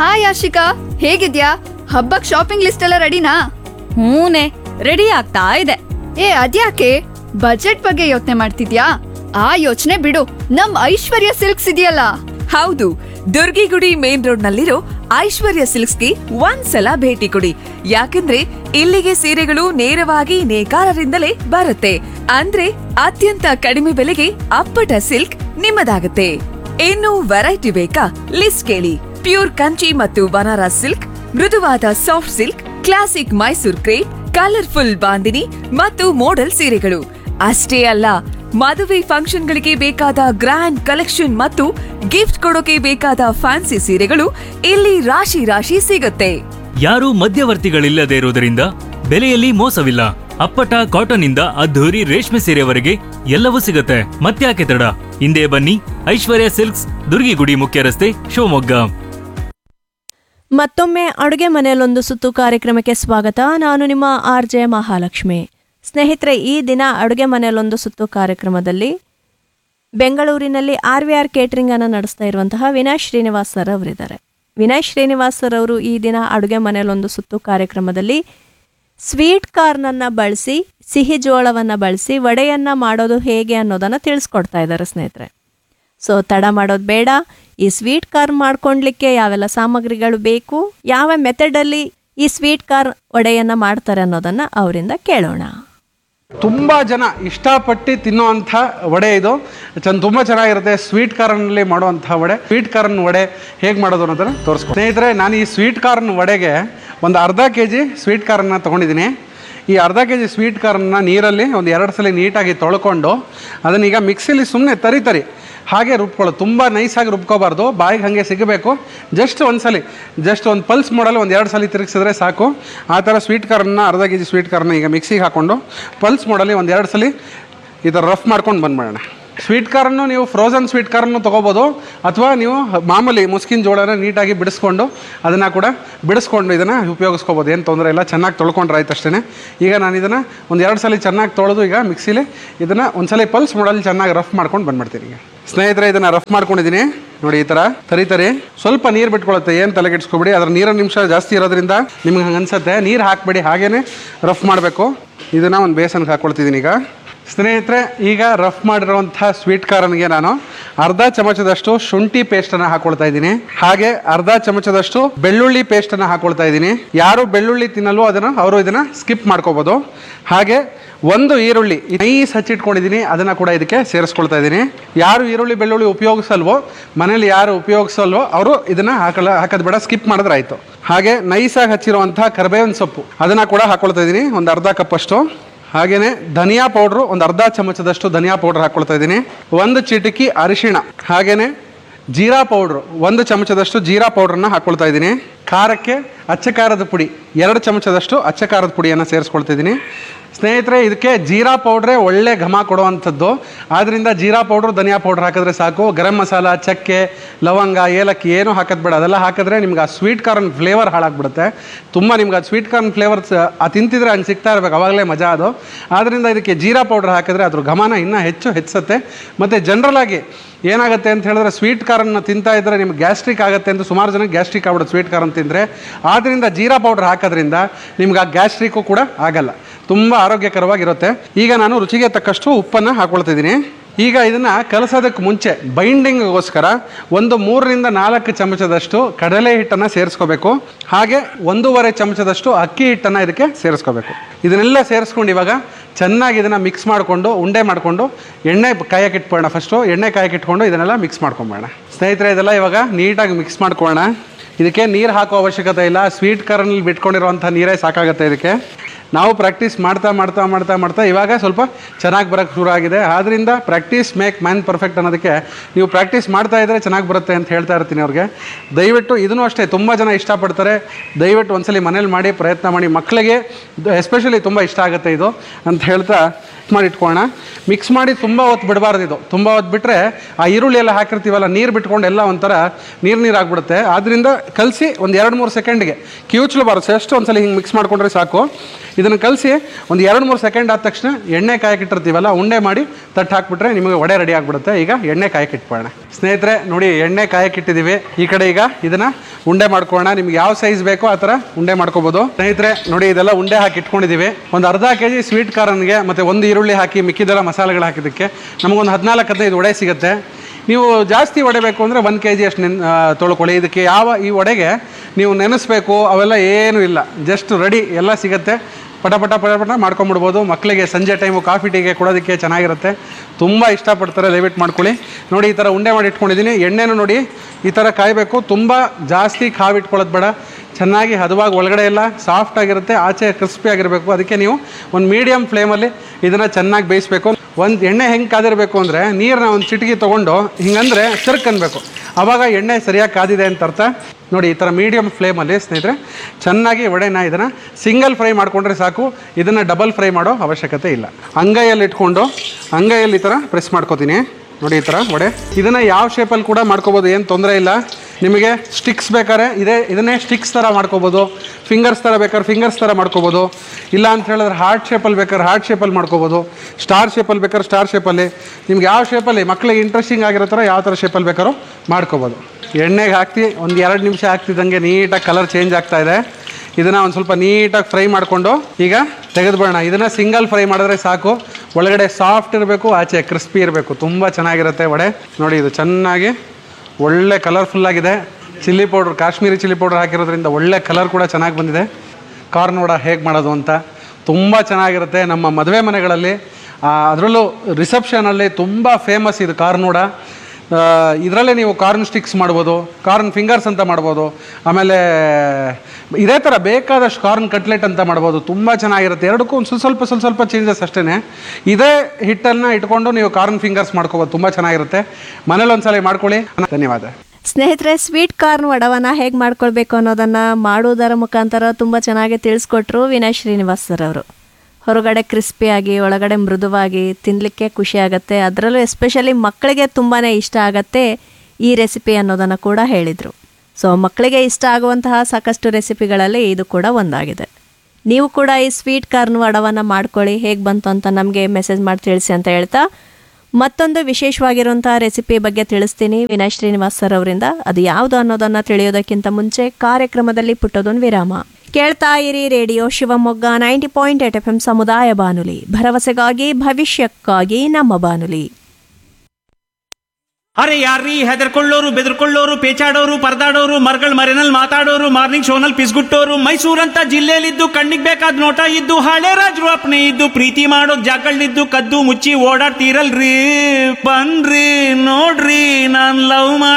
hi Ashika ಹೇಗಿದ್ಯಾ ಹಬ್ಬಕ್ shopping list ಎಲ್ಲ ರೆಡಿನಾ ಹೂನೆ ರೆಡಿ ಆಗ್ತಾ ಇದೆ ಏ ಅದ್ಯಾಕೆ ಬಜೆಟ್ ಬಗ್ಗೆ ಯೋಚನೆ ಮಾಡ್ತಿದ್ಯಾ ಆ ಯೋಚನೆ ಬಿಡು ನಮ್ ಐಶ್ವರ್ಯ ಸಿಲ್ಕ್ಸ್ ಇದೆಯಲ್ಲ ಹೌದು ದುರ್ಗಿಗುಡಿ ಮೇನ್ ರೋಡ್ ನಲ್ಲಿರೋ ಐಶ್ವರ್ಯ ಸಿಲ್ಕ್ಸ್ಗೆ ಒಂದ್ಸಲ ಭೇಟಿ ಕೊಡಿ ಯಾಕಂದ್ರೆ ಇಲ್ಲಿಗೆ ಸೀರೆಗಳು ನೇರವಾಗಿ ನೇಕಾರರಿಂದಲೇ ಬರುತ್ತೆ ಅಂದ್ರೆ ಅತ್ಯಂತ ಕಡಿಮೆ ಬೆಲೆಗೆ ಅಪ್ಪಟ ಸಿಲ್ಕ್ ನಿಮ್ಮದಾಗುತ್ತೆ ಇನ್ನು ವೆರೈಟಿ ಬೇಕಾ ಲಿಸ್ಟ್ ಕೇಳಿ ಪ್ಯೂರ್ ಕಂಚಿ ಮತ್ತು ಬನಾರಸ್ ಸಿಲ್ಕ್ ಮೃದುವಾದ soft silk classic Mysore crepe colourful bandhani ಮತ್ತು ಮೋಡಲ್ ಸೀರೆಗಳು ಅಷ್ಟೇ ಅಲ್ಲ ಮದುವೆ ಫಂಕ್ಷನ್ಗಳಿಗೆ ಬೇಕಾದ ಗ್ರ್ಯಾಂಡ್ ಕಲೆಕ್ಷನ್ ಮತ್ತು ಗಿಫ್ಟ್ ಕೊಡೋಕೆ ಬೇಕಾದ ಫ್ಯಾನ್ಸಿ ಸೀರೆಗಳು ಇಲ್ಲಿ ರಾಶಿ ರಾಶಿ ಸಿಗುತ್ತೆ ಯಾರೂ ಮಧ್ಯವರ್ತಿಗಳಿಲ್ಲದೆ ಇರುವುದರಿಂದ ಬೆಲೆಯಲ್ಲಿ ಮೋಸವಿಲ್ಲ ಅಪ್ಪಟ ಕಾಟನ್ ಇಂದ ಅದ್ಧೂರಿ ರೇಷ್ಮೆ ಸೀರೆವರೆಗೆ ಎಲ್ಲವೂ ಸಿಗುತ್ತೆ ಮತ್ತ್ಯಾಕೆ ತಡ ಹಿಂದೆ ಬನ್ನಿ ಐಶ್ವರ್ಯ ಸಿಲ್ಕ್ಸ್ ದುರ್ಗಿಗುಡಿ ಮುಖ್ಯ ರಸ್ತೆ ಶಿವಮೊಗ್ಗ ಮತ್ತೊಮ್ಮೆ ಅಡುಗೆ ಮನೆಯಲ್ಲೊಂದು ಸುತ್ತು ಕಾರ್ಯಕ್ರಮಕ್ಕೆ ಸ್ವಾಗತ ನಾನು ನಿಮ್ಮ ಆರ್ ಜೆ ಮಹಾಲಕ್ಷ್ಮಿ ಸ್ನೇಹಿತರೆ ಈ ದಿನ ಅಡುಗೆ ಮನೆಯಲ್ಲೊಂದು ಸುತ್ತು ಕಾರ್ಯಕ್ರಮದಲ್ಲಿ ಬೆಂಗಳೂರಿನಲ್ಲಿ ಆರ್ ವಿ ಆರ್ ಕೇಟರಿಂಗ್ ಅನ್ನು ನಡೆಸ್ತಾ ಇರುವಂತಹ ವಿನಯ್ ಶ್ರೀನಿವಾಸ್ ಸರ್ ಅವರಿದ್ದಾರೆ ವಿನಯ್ ಶ್ರೀನಿವಾಸ್ ಸರ್ ಅವರು ಈ ದಿನ ಅಡುಗೆ ಮನೆಯಲ್ಲೊಂದು ಸುತ್ತು ಕಾರ್ಯಕ್ರಮದಲ್ಲಿ ಸ್ವೀಟ್ ಕಾರ್ನನ್ನು ಬಳಸಿ ಸಿಹಿ ಜೋಳವನ್ನು ಬಳಸಿ ವಡೆಯನ್ನು ಮಾಡೋದು ಹೇಗೆ ಅನ್ನೋದನ್ನು ತಿಳಿಸ್ಕೊಡ್ತಾ ಇದ್ದಾರೆ ಸ್ನೇಹಿತರೆ ಸೊ ತಡ ಮಾಡೋದು ಬೇಡ ಈ ಸ್ವೀಟ್ ಕಾರ್ನ್ ಮಾಡ್ಕೊಳ್ಲಿಕ್ಕೆ ಯಾವೆಲ್ಲ ಸಾಮಗ್ರಿಗಳು ಬೇಕು ಯಾವ ಮೆಥಡಲ್ಲಿ ಈ ಸ್ವೀಟ್ ಕಾರ್ ವಡೆಯನ್ನು ಮಾಡ್ತಾರೆ ಅನ್ನೋದನ್ನು ಅವರಿಂದ ಕೇಳೋಣ ತುಂಬ ಜನ ಇಷ್ಟಪಟ್ಟು ತಿನ್ನೋವಂಥ ವಡೆ ಇದು ಚಂದ ತುಂಬ ಚೆನ್ನಾಗಿರುತ್ತೆ ಸ್ವೀಟ್ ಕಾರ್ನಲ್ಲಿ ಮಾಡುವಂಥ ವಡೆ ಸ್ವೀಟ್ ಕಾರ್ನ್ ವಡೆ ಹೇಗೆ ಮಾಡೋದು ಅನ್ನೋದನ್ನು ತೋರಿಸ್ಕೊ ಸ್ನೇಹಿತರೆ ನಾನು ಈ ಸ್ವೀಟ್ ಕಾರ್ನ್ ವಡೆಗೆ ಒಂದು ಅರ್ಧ ಕೆ ಜಿ ಸ್ವೀಟ್ ಕಾರ್ನ ತೊಗೊಂಡಿದ್ದೀನಿ ಈ ಅರ್ಧ ಕೆ ಜಿ ಸ್ವೀಟ್ ಕಾರ್ನ ನೀರಲ್ಲಿ ಒಂದು ಎರಡು ಸಲ ನೀಟಾಗಿ ತೊಳ್ಕೊಂಡು ಅದನ್ನ ಈಗ ಮಿಕ್ಸಿಲಿ ಸುಮ್ಮನೆ ತರಿ ತರಿ ಹಾಗೆ ರುಬ್ಕೊಳ್ಳೋದು ತುಂಬ ನೈಸಾಗಿ ರುಬ್ಕೋಬಾರ್ದು ಬಾಯಿಗೆ ಹಾಗೆ ಸಿಗಬೇಕು ಜಸ್ಟ್ ಒಂದ್ಸಲಿ ಜಸ್ಟ್ ಒಂದು ಪಲ್ಸ್ ಮಾಡಲು ಒಂದು ಎರಡು ಸಲ ತಿರುಗಿಸಿದ್ರೆ ಸಾಕು ಆ ಥರ ಸ್ವೀಟ್ ಕಾರ್ನ ಅರ್ಧ ಕೆ ಜಿ ಸ್ವೀಟ್ ಕಾರ್ನ ಈಗ ಮಿಕ್ಸಿಗೆ ಹಾಕ್ಕೊಂಡು ಪಲ್ಸ್ ಮಾಡಲಿ ಒಂದು ಎರಡು ಸಲ ಈ ಥರ ರಫ್ ಮಾಡ್ಕೊಂಡು ಬಂದ್ಬಿಡೋಣ ಸ್ವೀಟ್ ಕಾರ್ನು ನೀವು ಫ್ರೋಝನ್ ಸ್ವೀಟ್ ಕಾರ್ನು ತೊಗೋಬೋದು ಅಥವಾ ನೀವು ಮಾಮೂಲಿ ಮುಸ್ಕಿನ ಜೋಳನ ನೀಟಾಗಿ ಬಿಡಿಸ್ಕೊಂಡು ಅದನ್ನು ಕೂಡ ಬಿಡಿಸ್ಕೊಂಡು ಇದನ್ನು ಉಪಯೋಗಿಸ್ಕೋಬೋದು ಏನು ತೊಂದರೆ ಇಲ್ಲ ಚೆನ್ನಾಗಿ ತೊಳ್ಕೊಂಡ್ರೆ ಆಯ್ತು ಅಷ್ಟೇ ಈಗ ನಾನು ಇದನ್ನು ಒಂದು ಎರಡು ಸಲ ಚೆನ್ನಾಗಿ ತೊಳೆದು ಈಗ ಮಿಕ್ಸಿಲಿ ಇದನ್ನು ಒಂದು ಸಲ ಪಲ್ಸ್ ಮಾಡಲ್ಲಿ ಚೆನ್ನಾಗಿ ರಫ್ ಮಾಡ್ಕೊಂಡು ಬಂದ್ಬಿಡ್ತೀನಿ ಈಗ ಸ್ನೇಹಿತರೆ ಇದನ್ನು ರಫ್ ಮಾಡ್ಕೊಂಡಿದ್ದೀನಿ ನೋಡಿ ಈ ಥರ ತರಿ ತರಿ ಸ್ವಲ್ಪ ನೀರು ಬಿಟ್ಕೊಳುತ್ತೆ ಏನು ತಲೆಗೆಡ್ಸ್ಕೊಬಿಡಿ ಅದ್ರ ನೀರಿನ ನಿಮಿಷ ಜಾಸ್ತಿ ಇರೋದ್ರಿಂದ ನಿಮ್ಗೆ ಹಂಗೆ ಅನ್ಸುತ್ತೆ ನೀರು ಹಾಕಬೇಡಿ ಹಾಗೇ ರಫ್ ಮಾಡಬೇಕು ಇದನ್ನು ಒಂದು ಬೇಸನ್ಗೆ ಹಾಕ್ಕೊಳ್ತಿದ್ದೀನಿ ಈಗ ಸ್ನೇಹಿತರೆ ಈಗ ರಫ್ ಮಾಡಿರುವಂಥ ಸ್ವೀಟ್ ಕಾರ್ನ್ಗೆ ನಾನು ಅರ್ಧ ಚಮಚದಷ್ಟು ಶುಂಠಿ ಪೇಸ್ಟನ್ನು ಹಾಕೊಳ್ತಾ ಇದ್ದೀನಿ ಹಾಗೆ ಅರ್ಧ ಚಮಚದಷ್ಟು ಬೆಳ್ಳುಳ್ಳಿ ಪೇಸ್ಟನ್ನು ಹಾಕೊಳ್ತಾ ಇದ್ದೀನಿ ಯಾರು ಬೆಳ್ಳುಳ್ಳಿ ತಿನ್ನಲ್ವೋ ಅದನ್ನು ಅವರು ಇದನ್ನು ಸ್ಕಿಪ್ ಮಾಡ್ಕೋಬೋದು ಹಾಗೆ ಒಂದು ಈರುಳ್ಳಿ ನೈಸ್ ಹಚ್ಚಿಟ್ಕೊಂಡಿದ್ದೀನಿ ಅದನ್ನು ಕೂಡ ಇದಕ್ಕೆ ಸೇರಿಸ್ಕೊಳ್ತಾ ಇದ್ದೀನಿ ಯಾರು ಈರುಳ್ಳಿ ಬೆಳ್ಳುಳ್ಳಿ ಉಪಯೋಗಿಸಲ್ವೋ ಮನೇಲಿ ಯಾರು ಉಪಯೋಗಿಸಲ್ವೋ ಅವರು ಇದನ್ನು ಹಾಕಲ್ಲ ಹಾಕೋದು ಬೇಡ ಸ್ಕಿಪ್ ಮಾಡಿದ್ರೆ ಆಯಿತು ಹಾಗೆ ನೈಸಾಗಿ ಹಚ್ಚಿರುವಂಥ ಕರ್ಬೇವಿನ ಸೊಪ್ಪು ಅದನ್ನು ಕೂಡ ಹಾಕೊಳ್ತಾ ಇದ್ದೀನಿ ಒಂದು ಅರ್ಧ ಕಪ್ಪಷ್ಟು ಹಾಗೆಯೇ ಧನಿಯಾ ಪೌಡ್ರು ಒಂದು ಅರ್ಧ ಚಮಚದಷ್ಟು ಧನಿಯಾ ಪೌಡ್ರ್ ಹಾಕ್ಕೊಳ್ತಾ ಇದ್ದೀನಿ ಒಂದು ಚಿಟಿಕಿ ಅರಿಶಿಣ ಹಾಗೆಯೇ ಜೀರಾ ಪೌಡ್ರು ಒಂದು ಚಮಚದಷ್ಟು ಜೀರಾ ಪೌಡ್ರನ್ನ ಹಾಕ್ಕೊಳ್ತಾ ಇದ್ದೀನಿ ಖಾರಕ್ಕೆ ಅಚ್ಚ ಖಾರದ ಪುಡಿ ಎರಡು ಚಮಚದಷ್ಟು ಅಚ್ಚ ಖಾರದ ಪುಡಿಯನ್ನು ಸೇರಿಸ್ಕೊಳ್ತಾ ಇದ್ದೀನಿ ಸ್ನೇಹಿತರೆ ಇದಕ್ಕೆ ಜೀರಾ ಪೌಡ್ರೇ ಒಳ್ಳೆ ಘಮ ಕೊಡುವಂಥದ್ದು ಆದ್ದರಿಂದ ಜೀರಾ ಪೌಡ್ರು ಧನಿಯಾ ಪೌಡ್ರ್ ಹಾಕಿದ್ರೆ ಸಾಕು ಗರಂ ಮಸಾಲ ಚಕ್ಕೆ ಲವಂಗ ಏಲಕ್ಕಿ ಏನು ಹಾಕೋದು ಬೇಡ ಅದೆಲ್ಲ ಹಾಕಿದ್ರೆ ನಿಮ್ಗೆ ಆ ಸ್ವೀಟ್ ಕಾರ್ನ್ ಫ್ಲೇವರ್ ಹಾಳಾಗ್ಬಿಡುತ್ತೆ ತುಂಬ ನಿಮ್ಗೆ ಆ ಸ್ವೀಟ್ ಕಾರ್ನ್ ಫ್ಲೇವರ್ ಆ ತಿಂತಿದ್ರೆ ಹಂಗೆ ಸಿಗ್ತಾ ಇರಬೇಕು ಅವಾಗಲೇ ಮಜಾ ಅದು ಆದ್ದರಿಂದ ಇದಕ್ಕೆ ಜೀರಾ ಪೌಡ್ರ್ ಹಾಕಿದ್ರೆ ಅದ್ರ ಘಮನ ಇನ್ನೂ ಹೆಚ್ಚು ಹೆಚ್ಚುತ್ತೆ ಮತ್ತು ಜನರಲಾಗಿ ಏನಾಗುತ್ತೆ ಅಂತ ಹೇಳಿದ್ರೆ ಸ್ವೀಟ್ ಕಾರ್ನ ತಿಂತಾ ಇದ್ದರೆ ನಿಮ್ಗೆ ಗ್ಯಾಸ್ಟ್ರಿಕ್ ಆಗುತ್ತೆ ಅಂತ ಸುಮಾರು ಜನ ಗ್ಯಾಸ್ಟ್ರಿಕ್ ಆಗ್ಬಿಡುತ್ತೆ ಸ್ವೀಟ್ ಕಾರ್ನ್ ತಿಂದರೆ ಆದ್ದರಿಂದ ಜೀರಾ ಪೌಡ್ರ್ ಹಾಕೋದ್ರಿಂದ ನಿಮ್ಗೆ ಆ ಗ್ಯಾಸ್ಟ್ರಿಕ್ಕು ಕೂಡ ಆಗಲ್ಲ ತುಂಬ ಆರೋಗ್ಯಕರವಾಗಿರುತ್ತೆ ಈಗ ನಾನು ರುಚಿಗೆ ತಕ್ಕಷ್ಟು ಉಪ್ಪನ್ನು ಹಾಕ್ಕೊಳ್ತಿದ್ದೀನಿ ಈಗ ಇದನ್ನು ಕಲಸೋದಕ್ಕೆ ಮುಂಚೆ ಬೈಂಡಿಂಗ್ಗೋಸ್ಕರ ಒಂದು ಮೂರರಿಂದ ನಾಲ್ಕು ಚಮಚದಷ್ಟು ಕಡಲೆ ಹಿಟ್ಟನ್ನು ಸೇರಿಸ್ಕೋಬೇಕು ಹಾಗೆ ಒಂದೂವರೆ ಚಮಚದಷ್ಟು ಅಕ್ಕಿ ಹಿಟ್ಟನ್ನು ಇದಕ್ಕೆ ಸೇರಿಸ್ಕೋಬೇಕು ಇದನ್ನೆಲ್ಲ ಸೇರಿಸ್ಕೊಂಡು ಇವಾಗ ಚೆನ್ನಾಗಿ ಇದನ್ನು ಮಿಕ್ಸ್ ಮಾಡಿಕೊಂಡು ಉಂಡೆ ಮಾಡಿಕೊಂಡು ಎಣ್ಣೆ ಕಾಯಕ್ಕೆ ಇಟ್ಕೊಳ್ಳೋಣ ಫಸ್ಟು ಎಣ್ಣೆ ಕಾಯಕ್ಕೆ ಇಟ್ಕೊಂಡು ಇದನ್ನೆಲ್ಲ ಮಿಕ್ಸ್ ಮಾಡ್ಕೊಂಬೋಣ ಸ್ನೇಹಿತರೆ ಇದೆಲ್ಲ ಇವಾಗ ನೀಟಾಗಿ ಮಿಕ್ಸ್ ಮಾಡ್ಕೊಳ್ಳೋಣ ಇದಕ್ಕೆ ನೀರು ಹಾಕೋ ಅವಶ್ಯಕತೆ ಇಲ್ಲ ಸ್ವೀಟ್ ಕಾರ್ನಲ್ಲಿ ಬಿಟ್ಕೊಂಡಿರುವಂಥ ನೀರೇ ಸಾಕಾಗುತ್ತೆ ಇದಕ್ಕೆ ನಾವು ಪ್ರಾಕ್ಟೀಸ್ ಮಾಡ್ತಾ ಮಾಡ್ತಾ ಮಾಡ್ತಾ ಮಾಡ್ತಾ ಇವಾಗ ಸ್ವಲ್ಪ ಚೆನ್ನಾಗಿ ಬರೋಕ್ಕೆ ಶುರು ಆಗಿದೆ ಆದ್ದರಿಂದ ಪ್ರಾಕ್ಟೀಸ್ ಮೇಕ್ ಮ್ಯಾನ್ ಪರ್ಫೆಕ್ಟ್ ಅನ್ನೋದಕ್ಕೆ ನೀವು ಪ್ರಾಕ್ಟೀಸ್ ಮಾಡ್ತಾ ಇದ್ದರೆ ಚೆನ್ನಾಗಿ ಬರುತ್ತೆ ಅಂತ ಹೇಳ್ತಾ ಇರ್ತೀನಿ ಅವ್ರಿಗೆ ದಯವಿಟ್ಟು ಇದನ್ನು ಅಷ್ಟೇ ತುಂಬ ಜನ ಇಷ್ಟಪಡ್ತಾರೆ ದಯವಿಟ್ಟು ಒಂದ್ಸಲಿ ಮನೇಲಿ ಮಾಡಿ ಪ್ರಯತ್ನ ಮಾಡಿ ಮಕ್ಕಳಿಗೆ ಎಸ್ಪೆಷಲಿ ತುಂಬ ಇಷ್ಟ ಆಗುತ್ತೆ ಇದು ಅಂತ ಹೇಳ್ತಾ ಮಾಡಿ ಇಟ್ಕೊಳ್ಳೋಣ ಮಿಕ್ಸ್ ಮಾಡಿ ತುಂಬ ಹೊತ್ತು ಬಿಡಬಾರ್ದು ಇದು ತುಂಬ ಹೊತ್ತು ಬಿಟ್ಟರೆ ಆ ಈರುಳ್ಳಿ ಎಲ್ಲ ಹಾಕಿರ್ತೀವಲ್ಲ ನೀರು ಬಿಟ್ಕೊಂಡು ಎಲ್ಲ ಒಂಥರ ನೀರು ನೀರು ಆಗ್ಬಿಡುತ್ತೆ ಆದ್ದರಿಂದ ಕಲಸಿ ಒಂದು ಎರಡು ಮೂರು ಸೆಕೆಂಡ್ಗೆ ಕಿವುಚ್ಲಬಾರ್ದು ಜಸ್ಟ್ ಒಂದ್ಸಲ ಹಿಂಗೆ ಮಿಕ್ಸ್ ಮಾಡ್ಕೊಂಡ್ರೆ ಸಾಕು ಇದನ್ನು ಕಲಸಿ ಒಂದು ಎರಡು ಮೂರು ಸೆಕೆಂಡ್ ಆದ ತಕ್ಷಣ ಎಣ್ಣೆ ಕಾಯಕ್ಕಿಟ್ಟಿರ್ತೀವಲ್ಲ ಉಂಡೆ ಮಾಡಿ ತಟ್ಟು ಹಾಕ್ಬಿಟ್ರೆ ನಿಮಗೆ ವಡೆ ರೆಡಿ ಆಗಿಬಿಡುತ್ತೆ ಈಗ ಎಣ್ಣೆ ಕಾಯಕ್ಕಿಟ್ಕೊಳ್ಳೋಣ ಸ್ನೇಹಿತರೆ ನೋಡಿ ಎಣ್ಣೆ ಕಾಯಕ್ಕಿಟ್ಟಿದ್ದೀವಿ ಈ ಕಡೆ ಈಗ ಇದನ್ನು ಉಂಡೆ ಮಾಡ್ಕೊಳ್ಳೋಣ ನಿಮ್ಗೆ ಯಾವ ಸೈಜ್ ಬೇಕೋ ಆ ಥರ ಉಂಡೆ ಮಾಡ್ಕೋಬೋದು ಸ್ನೇಹಿತರೆ ನೋಡಿ ಇದೆಲ್ಲ ಉಂಡೆ ಹಾಕಿ ಇಟ್ಕೊಂಡಿದ್ದೀವಿ ಒಂದು ಅರ್ಧ ಕೆ ಜಿ ಸ್ವೀಟ್ ಕಾರ್ನ್ಗೆ ಮತ್ತು ಒಂದು ಈರುಳ್ಳಿ ಹಾಕಿ ಮಿಕ್ಕಿದೆಲ್ಲ ಮಸಾಲೆಗಳು ಹಾಕಿದ್ದಕ್ಕೆ ನಮಗೊಂದು ಹದಿನಾಲ್ಕು ಹದಿನೈದು ವಡೆ ಸಿಗುತ್ತೆ ನೀವು ಜಾಸ್ತಿ ವಡೆ ಬೇಕು ಅಂದರೆ ಒಂದು ಕೆ ಜಿ ಅಷ್ಟು ನೆನ್ ಆ, ತೊಳ್ಕೊಳ್ಳಿ ಇದಕ್ಕೆ ಯಾವ ಈ ವಡೆಗೆ ನೀವು ನೆನೆಸ್ಬೇಕು ಅವೆಲ್ಲ ಏನೂ ಇಲ್ಲ ಜಸ್ಟ್ ರೆಡಿ ಎಲ್ಲ ಸಿಗುತ್ತೆ ಪಟ ಪಟ ಪಟ ಪಟ ಮಾಡ್ಕೊಂಬಿಡ್ಬೋದು ಮಕ್ಕಳಿಗೆ ಸಂಜೆ ಟೈಮು ಕಾಫಿ ಟೀಗೆ ಕೊಡೋದಕ್ಕೆ ಚೆನ್ನಾಗಿರುತ್ತೆ ತುಂಬ ಇಷ್ಟಪಡ್ತಾರೆ ದಯವಿಟ್ಟು ಮಾಡ್ಕೊಳ್ಳಿ ನೋಡಿ ಈ ಥರ ಉಂಡೆ ಮಾಡಿ ಇಟ್ಕೊಂಡಿದ್ದೀನಿ ಎಣ್ಣೆನೂ ನೋಡಿ ಈ ಥರ ಕಾಯಬೇಕು ತುಂಬ ಜಾಸ್ತಿ ಕಾವಿಟ್ಕೊಳ್ಳೋದು ಬೇಡ ಚೆನ್ನಾಗಿ ಹದವಾಗಿ ಒಳಗಡೆ ಎಲ್ಲ ಸಾಫ್ಟ್ ಆಗಿರುತ್ತೆ ಆಚೆ ಕ್ರಿಸ್ಪಿ ಆಗಿರಬೇಕು ಅದಕ್ಕೆ ನೀವು ಒಂದು ಮೀಡಿಯಮ್ ಫ್ಲೇಮಲ್ಲಿ ಇದನ್ನು ಚೆನ್ನಾಗಿ ಬೇಯಿಸ್ಬೇಕು ಒಂದು ಎಣ್ಣೆ ಹೆಂಗೆ ಕಾದಿರಬೇಕು ಅಂದರೆ ನೀರನ್ನ ಒಂದು ಚಿಟಿಕೆ ತೊಗೊಂಡು ಹಿಂಗಂದರೆ ಚರ್ಕ್ ಅನ್ಬೇಕು ಆವಾಗ ಎಣ್ಣೆ ಸರಿಯಾಗಿ ಕಾದಿದೆ ಅಂತ ಅರ್ಥ ನೋಡಿ ಈ ಥರ ಮೀಡಿಯಮ್ ಫ್ಲೇಮಲ್ಲಿ ಸ್ನೇಹಿತರೆ ಚೆನ್ನಾಗಿ ವಡೆನ ಇದನ್ನು ಸಿಂಗಲ್ ಫ್ರೈ ಮಾಡಿಕೊಂಡ್ರೆ ಸಾಕು ಇದನ್ನು ಡಬಲ್ ಫ್ರೈ ಮಾಡೋ ಅವಶ್ಯಕತೆ ಇಲ್ಲ ಅಂಗೈಯಲ್ಲಿ ಇಟ್ಕೊಂಡು ಅಂಗೈಯಲ್ಲಿ ಈ ಥರ ಪ್ರೆಸ್ ಮಾಡ್ಕೋತೀನಿ ನೋಡಿ ಈ ಥರ ವಡೆ ಇದನ್ನು ಯಾವ ಶೇಪಲ್ಲಿ ಕೂಡ ಮಾಡ್ಕೋಬೋದು ಏನು ತೊಂದರೆ ಇಲ್ಲ ನಿಮಗೆ ಸ್ಟಿಕ್ಸ್ ಬೇಕಾದ್ರೆ ಇದೇ ಇದನ್ನೇ ಸ್ಟಿಕ್ಸ್ ಥರ ಮಾಡ್ಕೋಬೋದು ಫಿಂಗರ್ಸ್ ಥರ ಬೇಕಾದ್ರೆ ಫಿಂಗರ್ಸ್ ಥರ ಮಾಡ್ಕೋಬೋದು ಇಲ್ಲ ಅಂತ ಹೇಳಿದ್ರೆ ಹಾರ್ಟ್ ಶೇಪಲ್ಲಿ ಬೇಕಾದ್ರೆ ಹಾರ್ಟ್ ಶೇಪಲ್ಲಿ ಮಾಡ್ಕೋಬೋದು ಸ್ಟಾರ್ ಶೇಪಲ್ಲಿ ಬೇಕಾದ್ರೆ ಸ್ಟಾರ್ ಶೇಪಲ್ಲಿ ನಿಮ್ಗೆ ಯಾವ ಶೇಪಲ್ಲಿ ಮಕ್ಕಳಿಗೆ ಇಂಟ್ರೆಸ್ಟಿಂಗ್ ಆಗಿರೋ ಥರ ಯಾವ ಥರ ಶೇಪಲ್ಲಿ ಬೇಕಾದ್ರೂ ಮಾಡ್ಕೋಬೋದು ಎಣ್ಣೆಗೆ ಹಾಕ್ತಿ ಒಂದು ಎರಡು ನಿಮಿಷ ಹಾಕ್ತಿದ್ದಂಗೆ ನೀಟಾಗಿ ಕಲರ್ ಚೇಂಜ್ ಆಗ್ತಾ ಇದೆ ಇದನ್ನು ಒಂದು ಸ್ವಲ್ಪ ನೀಟಾಗಿ ಫ್ರೈ ಮಾಡಿಕೊಂಡು ಈಗ ತೆಗೆದುಬಿಡೋಣ ಇದನ್ನು ಸಿಂಗಲ್ ಫ್ರೈ ಮಾಡಿದ್ರೆ ಸಾಕು ಒಳಗಡೆ ಸಾಫ್ಟ್ ಇರಬೇಕು ಆಚೆ ಕ್ರಿಸ್ಪಿ ಇರಬೇಕು ತುಂಬ ಚೆನ್ನಾಗಿರುತ್ತೆ ವಡೆ ನೋಡಿ ಇದು ಚೆನ್ನಾಗಿ ಒಳ್ಳೆ ಕಲರ್ಫುಲ್ಲಾಗಿದೆ chilli powder Kashmiri chilli powder ಹಾಕಿರೋದ್ರಿಂದ ಒಳ್ಳೆ ಕಲರ್ ಕೂಡ ಚೆನ್ನಾಗಿ ಬಂದಿದೆ ಕಾರ್ನ್ ವಡ ಹೇಗೆ ಮಾಡೋದು ಅಂತ ತುಂಬ ಚೆನ್ನಾಗಿರುತ್ತೆ ನಮ್ಮ ಮದುವೆ ಮನೆಗಳಲ್ಲಿ ಅದರಲ್ಲೂ ರಿಸೆಪ್ಷನಲ್ಲಿ ತುಂಬ ಫೇಮಸ್ ಇದು ಕಾರ್ನ್ ವಡ ಇದರಲ್ಲೇ ನೀವು ಕಾರ್ನ್ ಸ್ಟಿಕ್ಸ್ ಮಾಡ್ಬೋದು ಕಾರ್ನ್ ಫಿಂಗರ್ಸ್ ಅಂತ ಮಾಡ್ಬೋದು ಆಮೇಲೆ ಇದೇ ಥರ ಬೇಕಾದಷ್ಟು ಕಾರ್ನ್ ಕಟ್ಲೆಟ್ ಅಂತ ಮಾಡ್ಬೋದು ತುಂಬ ಚೆನ್ನಾಗಿರುತ್ತೆ ಎರಡಕ್ಕೂ ಒಂದು ಸ್ವಲ್ಪ ಸ್ವಲ್ಪ ಸ್ವಲ್ಪ ಸ್ವಲ್ಪ ಚೇಂಜಸ್ ಅಷ್ಟೇ ಇದೇ ಹಿಟ್ಟನ್ನು ಇಟ್ಕೊಂಡು ನೀವು ಕಾರ್ನ್ ಫಿಂಗರ್ಸ್ ಮಾಡ್ಕೋಬೋದು ತುಂಬ ಚೆನ್ನಾಗಿರುತ್ತೆ ಮನೇಲಿ ಒಂದ್ಸಲ ಮಾಡ್ಕೊಳ್ಳಿ ಧನ್ಯವಾದ ಸ್ನೇಹಿತರೆ ಸ್ವೀಟ್ ಕಾರ್ನ್ ವಡವನ್ನ ಹೇಗೆ ಮಾಡ್ಕೊಳ್ಬೇಕು ಅನ್ನೋದನ್ನ ಮಾಡುವುದರ ಮುಖಾಂತರ ತುಂಬ ಚೆನ್ನಾಗಿ ತಿಳಿಸ್ಕೊಟ್ರು ವಿನಯ್ ಶ್ರೀನಿವಾಸ್ ಸರ್ ಅವರು ಹೊರಗಡೆ ಕ್ರಿಸ್ಪಿಯಾಗಿ ಒಳಗಡೆ ಮೃದುವಾಗಿ ತಿನ್ನಲಿಕ್ಕೆ ಖುಷಿ ಆಗುತ್ತೆ ಅದರಲ್ಲೂ ಎಸ್ಪೆಷಲಿ ಮಕ್ಕಳಿಗೆ ತುಂಬಾ ಇಷ್ಟ ಆಗತ್ತೆ ಈ ರೆಸಿಪಿ ಅನ್ನೋದನ್ನು ಕೂಡ ಹೇಳಿದರು ಸೊ ಮಕ್ಕಳಿಗೆ ಇಷ್ಟ ಆಗುವಂತಹ ಸಾಕಷ್ಟು ರೆಸಿಪಿಗಳಲ್ಲಿ ಇದು ಕೂಡ ಒಂದಾಗಿದೆ ನೀವು ಕೂಡ ಈ ಸ್ವೀಟ್ ಕಾರ್ನ್ ವಡವನ್ನು ಮಾಡ್ಕೊಳ್ಳಿ ಹೇಗೆ ಬಂತು ಅಂತ ನಮಗೆ ಮೆಸೇಜ್ ಮಾಡಿ ತಿಳಿಸಿ ಅಂತ ಹೇಳ್ತಾ ಮತ್ತೊಂದು ವಿಶೇಷವಾಗಿರುವಂಥ ರೆಸಿಪಿ ಬಗ್ಗೆ ತಿಳಿಸ್ತೀನಿ ವಿನಯ್ ಶ್ರೀನಿವಾಸ್ ಸರ್ ಅವರಿಂದ ಅದು ಯಾವುದು ಅನ್ನೋದನ್ನ ತಿಳಿಯೋದಕ್ಕಿಂತ ಮುಂಚೆ ಕಾರ್ಯಕ್ರಮದಲ್ಲಿ ಪುಟ್ಟದೊಂದು ವಿರಾಮ ಕೇಳ್ತಾ ಇರಿ radio Shivamogga ninety point eight F M ಸಮುದಾಯ ಬಾನುಲಿ ಭರವಸೆಗಾಗಿ ಭವಿಷ್ಯಕ್ಕಾಗಿ ನಮ್ಮ ಬಾನುಲಿ ಅರೆ ಯಾರ್ರೀ ಹೆದರ್ಕೊಳ್ಳೋರು ಬೆದರ್ಕೊಳ್ಳೋರು ಪೇಚಾಡೋರು ಪರದಾಡೋರು ಮರ್ಗಳ ಮರೆನಲ್ಲಿ ಮಾತಾಡೋರು ಮಾರ್ನಿಂಗ್ ಶೋನಲ್ಲಿ ಪಿಸ್ಗುಟ್ಟೋರು ಮೈಸೂರಂತ ಜಿಲ್ಲೆಯಲ್ಲಿದ್ದು ಕಣ್ಣಿಗೆ ಬೇಕಾದ ನೋಟ ಇದ್ದು ಹಳೆ ರಾಜರು ಅಪ್ನೆ ಇದ್ದು ಪ್ರೀತಿ ಮಾಡೋಕ್ ಜಾಗಗಳಿದ್ದು ಕದ್ದು ಮುಚ್ಚಿ ಓಡಾಡ್ತೀರಲ್ರಿ ಬನ್ರಿ ನೋಡ್ರಿ ನಾನ್ ಲವ್